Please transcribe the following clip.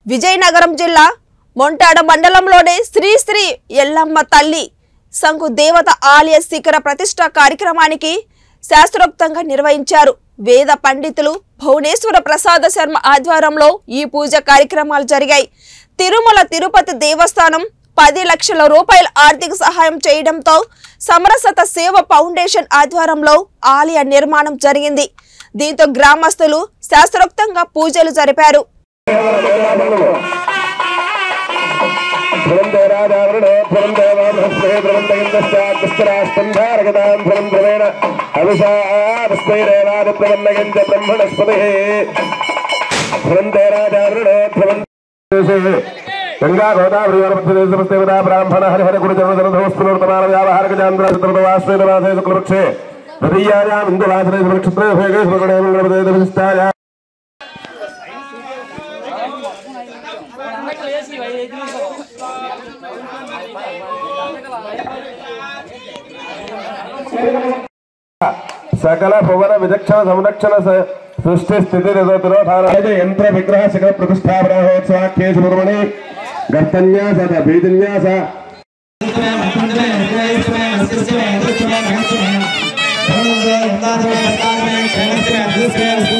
విజయనగరం జిల్లా మొంటాడ మండలంలోని శ్రీ శ్రీ ఎల్లమ్మ తల్లి సంఘు దేవత ఆలయ శిఖర ప్రతిష్ట కార్యక్రమానికి శాస్త్రోక్తంగా నిర్వహించారు వేద పండితులు భువనేశ్వర ప్రసాద శర్మ ఆధ్వర్యంలో ఈ పూజ కార్యక్రమాలు జరిగాయి తిరుమల తిరుపతి దేవస్థానం పది లక్షల రూపాయల ఆర్థిక సహాయం చేయడంతో సమరసత సేవ ఫౌండేషన్ ఆధ్వర్యంలో ఆలయ నిర్మాణం జరిగింది దీంతో గ్రామస్తులు శాస్త్రోక్తంగా పూజలు జరిపారు ధ్రువం దేరాదారుణో ధ్రువం దేవామహస్మే ధ్రువం దయంతశ్చాగ్రస్తాస్పంధారగతాం ధ్రువం ధ్రువేణ అవిషాదస్మైరేవాదిప్రవన్నగంచ బ్రహ్మణస్పతి ధ్రువం దేరాదారుణో ధ్రువం గంగా గోదావరి సమస్తేవదా బ్రాహ్మణ హరిహర గురు జనదోస్తుమాన వ్యావహారిక చాంద్రవాశ్వేదవాసే శుక్లపక్షే తదీయాయాం ఇందువాసనే నక్షత్రే భేగే శుక్లడే సకల భువన విచక్షణ సంరక్షణ స- సృష్టి స్థితి నిరోధ యంత్ర విగ్రహ శిఖర ప్రతిష్టాపనోత్సవాఖ్యేషు ముర్మణి గర్తన్యాస బీజన్యాస Thank you.